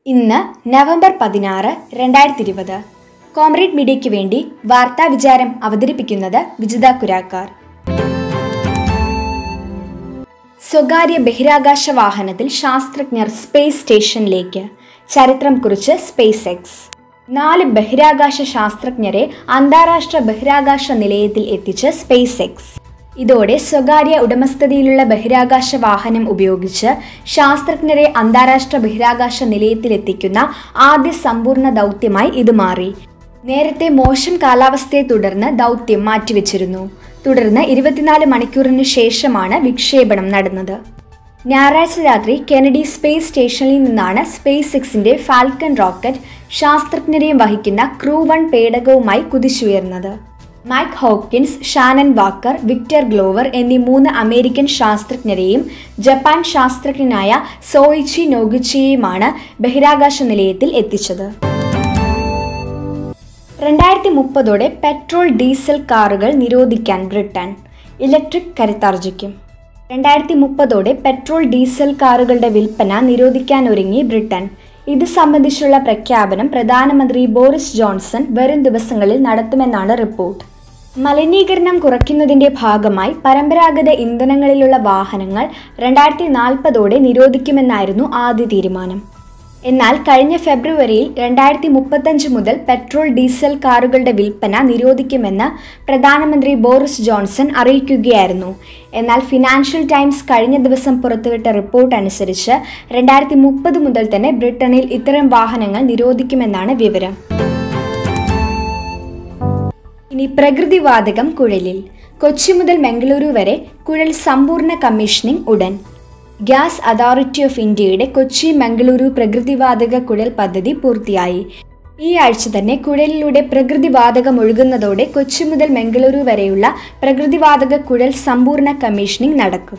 ഇന്ന് നവംബർ പതിനാറ് രണ്ടായിരത്തി ഇരുപത് കോമ്രേഡ് മീഡിയയ്ക്ക് വേണ്ടി വാർത്താ വിചാരം അവതരിപ്പിക്കുന്നത് വിജിത കുരാക്കാർ സ്വകാര്യ ബഹിരാകാശ വാഹനത്തിൽ ശാസ്ത്രജ്ഞർ സ്പേസ് സ്റ്റേഷനിലേക്ക് ചരിത്രം കുറിച്ച് സ്പേസ് എക്സ് നാല് ബഹിരാകാശ ശാസ്ത്രജ്ഞരെ അന്താരാഷ്ട്ര ബഹിരാകാശ നിലയത്തിൽ എത്തിച്ച് സ്പേസ് എക്സ് ഇതോടെ സ്വകാര്യ ഉടമസ്ഥതയിലുള്ള ബഹിരാകാശ വാഹനം ഉപയോഗിച്ച് ശാസ്ത്രജ്ഞരെ അന്താരാഷ്ട്ര ബഹിരാകാശ നിലയത്തിലെത്തിക്കുന്ന ആദ്യ സമ്പൂർണ്ണ ദൗത്യമായി ഇത് മാറി നേരത്തെ മോശം കാലാവസ്ഥയെ തുടർന്ന് ദൗത്യം മാറ്റിവെച്ചിരുന്നു തുടർന്ന് ഇരുപത്തിനാല് മണിക്കൂറിന് ശേഷമാണ് വിക്ഷേപണം നടന്നത് ഞായറാഴ്ച രാത്രി കെനഡി സ്പേസ് സ്റ്റേഷനിൽ നിന്നാണ് സ്പേസ് എക്സിന്റെ ഫാൽക്കൺ റോക്കറ്റ് ശാസ്ത്രജ്ഞരെയും വഹിക്കുന്ന ക്രൂ വൺ പേടകവുമായി കുതിച്ചുയർന്നത് Mike Hopkins Shannon Walker Victor Glover എന്നീ മൂന്ന് അമേരിക്കൻ ശാസ്ത്രജ്ഞരെയും ജപ്പാൻ ശാസ്ത്രജ്ഞനായ സോയിച്ചി നോഗുച്ചിയെയുമാണ് ബഹിരാകാശ നിലയത്തിൽ എത്തിച്ചത് രണ്ടായിരത്തി മുപ്പതോടെ പെട്രോൾ ഡീസൽ കാറുകൾ നിരോധിക്കാൻ ബ്രിട്ടൻ ഇലക്ട്രിക് കരുത്താർജിക്കും രണ്ടായിരത്തി മുപ്പതോടെ പെട്രോൾ ഡീസൽ കാറുകളുടെ വിൽപ്പന നിരോധിക്കാൻ ഒരുങ്ങി ബ്രിട്ടൻ ഇത് സംബന്ധിച്ചുള്ള പ്രഖ്യാപനം പ്രധാനമന്ത്രി ബോറിസ് ജോൺസൺ വരും ദിവസങ്ങളിൽ നടത്തുമെന്നാണ് റിപ്പോർട്ട് മലിനീകരണം കുറയ്ക്കുന്നതിന്റെ ഭാഗമായി പരമ്പരാഗത ഇന്ധനങ്ങളിലുള്ള വാഹനങ്ങൾ രണ്ടായിരത്തി നാൽപ്പതോടെ നിരോധിക്കുമെന്നായിരുന്നു ആദ്യ തീരുമാനം എന്നാൽ കഴിഞ്ഞ ഫെബ്രുവരിയിൽ രണ്ടായിരത്തി മുപ്പത്തഞ്ച് മുതൽ പെട്രോൾ ഡീസൽ കാറുകളുടെ വിൽപ്പന നിരോധിക്കുമെന്ന് പ്രധാനമന്ത്രി ബോറിസ് ജോൺസൺ അറിയിക്കുകയായിരുന്നു എന്നാൽ ഫിനാൻഷ്യൽ ടൈംസ് കഴിഞ്ഞ ദിവസം പുറത്തുവിട്ട റിപ്പോർട്ട് അനുസരിച്ച് രണ്ടായിരത്തി മുപ്പത് മുതൽ തന്നെ ബ്രിട്ടനിൽ ഇത്തരം വാഹനങ്ങൾ നിരോധിക്കുമെന്നാണ് വിവരം ഇനി പ്രകൃതിവാതകം കുഴലിൽ കൊച്ചി മുതൽ മംഗളൂരു വരെ കുഴൽ സമ്പൂർണ്ണ കമ്മീഷനിംഗ് ഉടൻ ഗ്യാസ് അതോറിറ്റി ഓഫ് ഇന്ത്യയുടെ കൊച്ചി മംഗളൂരു പ്രകൃതിവാതക കുഴൽ പദ്ധതി പൂർത്തിയായി ഈ ആഴ്ച തന്നെ കുഴലിലൂടെ പ്രകൃതിവാതകം ഒഴുകുന്നതോടെ കൊച്ചി മുതൽ മംഗളൂരു വരെയുള്ള പ്രകൃതിവാതക കുഴൽ സമ്പൂർണ്ണ കമ്മീഷനിംഗ് നടക്കും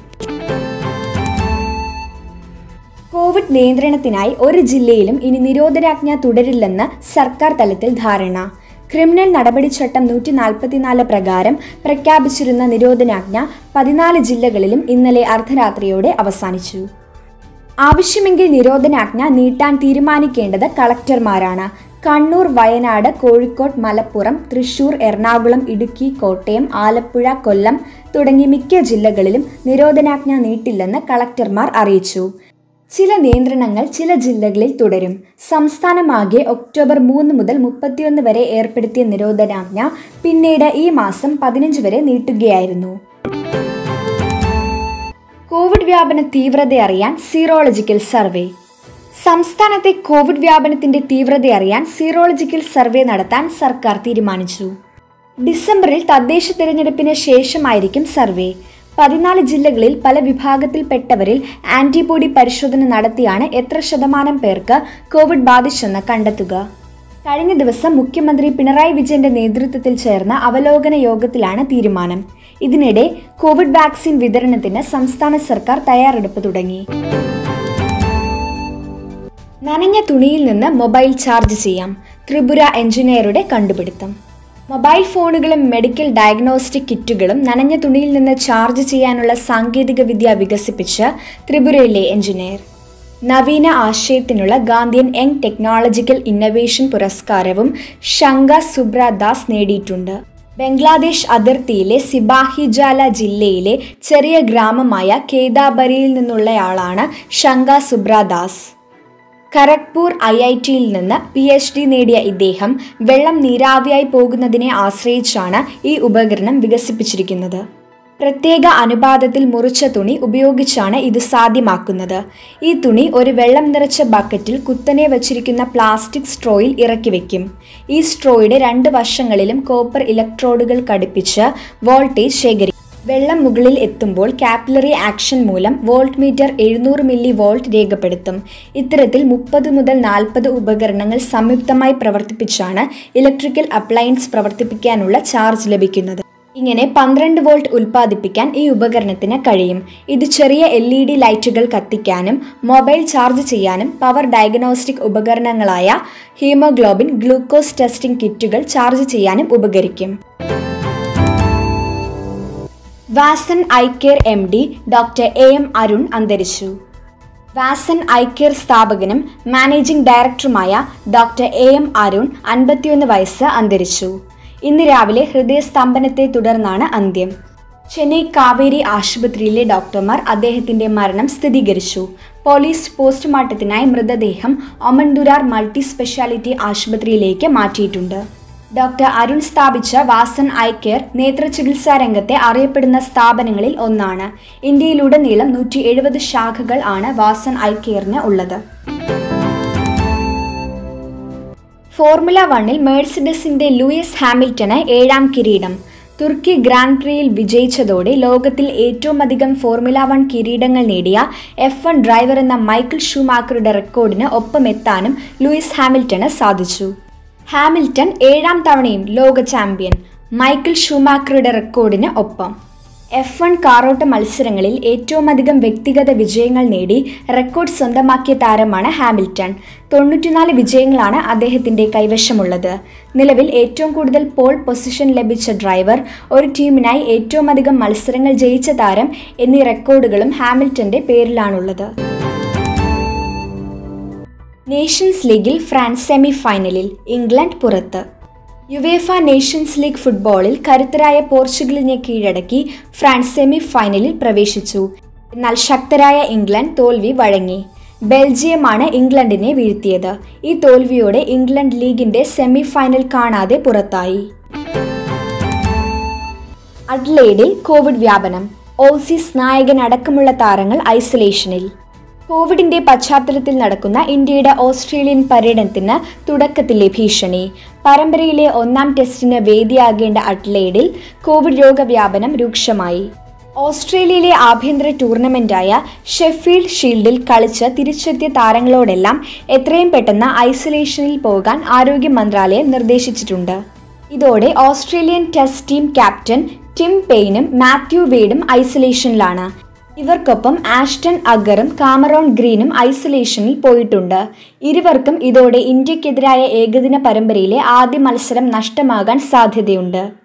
കോവിഡ് നിയന്ത്രണത്തിനായി ഒരു ജില്ലയിലും ഇനി നിരോധനാജ്ഞ തുടരില്ലെന്ന് സർക്കാർ തലത്തിൽ ധാരണ ക്രിമിനൽ നടപടിച്ചട്ടം നൂറ്റി നാൽപ്പത്തിനാല് പ്രകാരം പ്രഖ്യാപിച്ചിരുന്ന നിരോധനാജ്ഞ പതിനാല് ജില്ലകളിലും ഇന്നലെ അർദ്ധരാത്രിയോടെ അവസാനിച്ചു ആവശ്യമെങ്കിൽ നിരോധനാജ്ഞ നീട്ടാൻ തീരുമാനിക്കേണ്ടത് കളക്ടർമാരാണ് കണ്ണൂർ വയനാട് കോഴിക്കോട് മലപ്പുറം തൃശൂർ എറണാകുളം ഇടുക്കി കോട്ടയം ആലപ്പുഴ കൊല്ലം തുടങ്ങി മിക്ക ജില്ലകളിലും നിരോധനാജ്ഞ നീട്ടില്ലെന്ന് കളക്ടർമാർ അറിയിച്ചു ചില നിയന്ത്രണങ്ങൾ ചില ജില്ലകളിൽ തുടരും സംസ്ഥാനമാകെ ഒക്ടോബർ മൂന്ന് മുതൽ മുപ്പത്തിയൊന്ന് വരെ ഏർപ്പെടുത്തിയ നിരോധനാജ്ഞ പിന്നീട് ഈ മാസം പതിനഞ്ച് വരെ നീട്ടുകയായിരുന്നു കോവിഡ് വ്യാപന തീവ്രത അറിയാൻ സീറോളജിക്കൽ സർവേ സംസ്ഥാനത്തെ കോവിഡ് വ്യാപനത്തിന്റെ തീവ്രത അറിയാൻ സീറോളജിക്കൽ സർവേ നടത്താൻ സർക്കാർ തീരുമാനിച്ചു ഡിസംബറിൽ തദ്ദേശ തിരഞ്ഞെടുപ്പിന് ശേഷമായിരിക്കും സർവേ പതിനാല് ജില്ലകളിൽ പല വിഭാഗത്തിൽപ്പെട്ടവരിൽ ആന്റിബോഡി പരിശോധന നടത്തിയാണ് എത്ര ശതമാനം പേർക്ക് കോവിഡ് ബാധിച്ചെന്ന് കണ്ടെത്തുക കഴിഞ്ഞ ദിവസം മുഖ്യമന്ത്രി പിണറായി വിജയന്റെ നേതൃത്വത്തിൽ ചേർന്ന അവലോകന യോഗത്തിലാണ് തീരുമാനം ഇതിനിടെ കോവിഡ് വാക്സിൻ വിതരണത്തിന് സംസ്ഥാന സർക്കാർ തയ്യാറെടുപ്പ് തുടങ്ങി നനഞ്ഞ തുണിയിൽ നിന്ന് മൊബൈൽ ചാർജ് ചെയ്യാം ത്രിപുര എഞ്ചിനീയറുടെ കണ്ടുപിടുത്തം മൊബൈൽ ഫോണുകളും മെഡിക്കൽ ഡയഗ്നോസ്റ്റിക് കിറ്റുകളും നനഞ്ഞ തുണിയിൽ നിന്ന് ചാർജ് ചെയ്യാനുള്ള സാങ്കേതിക വിദ്യ വികസിപ്പിച്ച ത്രിപുരയിലെ എഞ്ചിനീയർ നവീന ആശയത്തിനുള്ള ഗാന്ധിയൻ യങ് ടെക്നോളജിക്കൽ ഇന്നവേഷൻ പുരസ്കാരവും ശങ്ക സുബ്ര ദാസ് നേടിയിട്ടുണ്ട് ബംഗ്ലാദേശ് അതിർത്തിയിലെ സിബാഹിജാല ജില്ലയിലെ ചെറിയ ഗ്രാമമായ കേദാബരിയിൽ നിന്നുള്ളയാളാണ് ശങ്ക സുബ്ര ദാസ് ഖരഗ്പൂർ ഐ ഐ ടിയിൽ നിന്ന് പി എച്ച് ഡി നേടിയ ഇദ്ദേഹം വെള്ളം നീരാവിയായി പോകുന്നതിനെ ആശ്രയിച്ചാണ് ഈ ഉപകരണം വികസിപ്പിച്ചിരിക്കുന്നത് പ്രത്യേക അനുപാതത്തിൽ മുറിച്ച തുണി ഉപയോഗിച്ചാണ് ഇത് സാധ്യമാക്കുന്നത് ഈ തുണി ഒരു വെള്ളം നിറച്ച ബക്കറ്റിൽ കുത്തനെ വച്ചിരിക്കുന്ന പ്ലാസ്റ്റിക് സ്ട്രോയിൽ ഇറക്കി വെക്കും ഈ സ്ട്രോയുടെ രണ്ട് വശങ്ങളിലും കോപ്പർ ഇലക്ട്രോഡുകൾ ഘടിപ്പിച്ച് വോൾട്ടേജ് ശേഖരിക്കും വെള്ളം മുകളിൽ എത്തുമ്പോൾ കാപ്പിലറി ആക്ഷൻ മൂലം വോൾട്ട് മീറ്റർ എഴുന്നൂറ് മില്ലി വോൾട്ട് രേഖപ്പെടുത്തും ഇത്തരത്തിൽ മുപ്പത് മുതൽ നാൽപ്പത് ഉപകരണങ്ങൾ സംയുക്തമായി പ്രവർത്തിപ്പിച്ചാണ് ഇലക്ട്രിക്കൽ അപ്ലയൻസ് പ്രവർത്തിപ്പിക്കാനുള്ള ചാർജ് ലഭിക്കുന്നത് ഇങ്ങനെ പന്ത്രണ്ട് വോൾട്ട് ഉൽപ്പാദിപ്പിക്കാൻ ഈ ഉപകരണത്തിന് കഴിയും ഇത് ചെറിയ എൽ ഇ ഡി ലൈറ്റുകൾ കത്തിക്കാനും മൊബൈൽ ചാർജ് ചെയ്യാനും പവർ ഡയഗ്നോസ്റ്റിക് ഉപകരണങ്ങളായ ഹീമോഗ്ലോബിൻ ഗ്ലൂക്കോസ് ടെസ്റ്റിംഗ് കിറ്റുകൾ ചാർജ് ചെയ്യാനും ഉപകരിക്കും Vasan eye care M D doctor A M Arun അന്തരിച്ചു വാസൻ ഐക്യർ സ്ഥാപകനും മാനേജിംഗ് ഡയറക്ടറുമായ ഡോക്ടർ എ എം അരുൺ അൻപത്തിയൊന്ന് വയസ്സ് അന്തരിച്ചു ഇന്ന് രാവിലെ ഹൃദയസ്തംഭനത്തെ തുടർന്നാണ് അന്ത്യം ചെന്നൈ കാവേരി ആശുപത്രിയിലെ ഡോക്ടർമാർ അദ്ദേഹത്തിന്റെ മരണം സ്ഥിരീകരിച്ചു പോലീസ് പോസ്റ്റ്മോർട്ടത്തിനായി മൃതദേഹം ഒമൻദുരാർ മൾട്ടി സ്പെഷ്യാലിറ്റി ആശുപത്രിയിലേക്ക് മാറ്റിയിട്ടുണ്ട് ഡോക്ടർ അരുൺ സ്ഥാപിച്ച വാസൻ ഐ കെയർ നേത്രചികിത്സാ രംഗത്തെ അറിയപ്പെടുന്ന സ്ഥാപനങ്ങളിൽ ഒന്നാണ് ഇന്ത്യയിലുടനീളം നൂറ്റി എഴുപത് ശാഖകൾ ആണ് വാസൻ ഐ കെയറിന് ഉള്ളത് ഫോർമുല വണ്ണിൽ മേഴ്സിഡസിന്റെ ലൂയിസ് ഹാമിൽട്ടന് ഏഴാം കിരീടം തുർക്കി ഗ്രാൻഡ് പ്രിയിൽ വിജയിച്ചതോടെ ലോകത്തിൽ ഏറ്റവും അധികം ഫോർമുല വൺ കിരീടങ്ങൾ നേടിയ എഫ് വൺ ഡ്രൈവർ എന്ന മൈക്കിൾ ഷൂമാക്കറുടെ റെക്കോർഡിന് ഒപ്പമെത്താനും ലൂയിസ് ഹാമിൽട്ടന് സാധിച്ചു ഹാമിൽട്ടൺ ഏഴാം തവണയും ലോക ചാമ്പ്യൻ മൈക്കിൾ ഷൂമാക്കറുടെ റെക്കോർഡിന് ഒപ്പം എഫ് വൺ കാറോട്ട മത്സരങ്ങളിൽ ഏറ്റവും അധികം വ്യക്തിഗത വിജയങ്ങൾ നേടി റെക്കോർഡ് സ്വന്തമാക്കിയ താരമാണ് ഹാമിൽട്ടൺ തൊണ്ണൂറ്റിനാല് വിജയങ്ങളാണ് അദ്ദേഹത്തിൻ്റെ കൈവശമുള്ളത് നിലവിൽ ഏറ്റവും കൂടുതൽ പോൾ പൊസിഷൻ ലഭിച്ച ഡ്രൈവർ ഒരു ടീമിനായി ഏറ്റവും അധികം മത്സരങ്ങൾ ജയിച്ച താരം എന്നീ റെക്കോർഡുകളും ഹാമിൽട്ടന്റെ പേരിലാണുള്ളത് നേഷൻസ് ലീഗിൽ ഫ്രാൻസ് സെമി ഫൈനലിൽ ഇംഗ്ലണ്ട് പുറത്ത് യുവേഫ നേഷൻസ് ലീഗ് ഫുട്ബോളിൽ കരുത്തരായ പോർച്ചുഗലിനെ കീഴടക്കി ഫ്രാൻസ് സെമി ഫൈനലിൽ പ്രവേശിച്ചു എന്നാൽ ശക്തരായ ഇംഗ്ലണ്ട് തോൽവി വഴങ്ങി ബെൽജിയമാണ് ഇംഗ്ലണ്ടിനെ വീഴ്ത്തിയത് ഈ തോൽവിയോടെ ഇംഗ്ലണ്ട് ലീഗിന്റെ സെമി ഫൈനൽ കാണാതെ പുറത്തായി അഡ്ലേഡിൽ കോവിഡ് വ്യാപനം ഓസീസ് നായകൻ അടക്കമുള്ള താരങ്ങൾ ഐസൊലേഷനിൽ കോവിഡിന്റെ പശ്ചാത്തലത്തിൽ നടക്കുന്ന ഇന്ത്യയുടെ ഓസ്ട്രേലിയൻ പര്യടനത്തിന് തുടക്കത്തിലെ ഭീഷണി പരമ്പരയിലെ ഒന്നാം ടെസ്റ്റിന് വേദിയാകേണ്ട അഡ്ലേഡിൽ കോവിഡ് രോഗവ്യാപനം രൂക്ഷമായി ഓസ്ട്രേലിയയിലെ ആഭ്യന്തര ടൂർണമെന്റായ ഷെഫീൽഡ് ഷീൽഡിൽ കളിച്ച് തിരിച്ചെത്തിയ താരങ്ങളോടെല്ലാം എത്രയും പെട്ടെന്ന് ഐസൊലേഷനിൽ പോകാൻ ആരോഗ്യ മന്ത്രാലയം നിർദ്ദേശിച്ചിട്ടുണ്ട് ഇതോടെ Australian test team captain Tim പെയിനും മാത്യു വേഡും ഐസൊലേഷനിലാണ് ഇവർക്കൊപ്പം ആഷ്ടൺ അഗറും കാമറോൺ ഗ്രീനും ഐസൊലേഷനിൽ പോയിട്ടുണ്ട് ഇരുവർക്കും ഇതോടെ ഇന്ത്യക്കെതിരായ ഏകദിന പരമ്പരയിലെ ആദ്യ മത്സരം നഷ്ടമാകാൻ സാധ്യതയുണ്ട്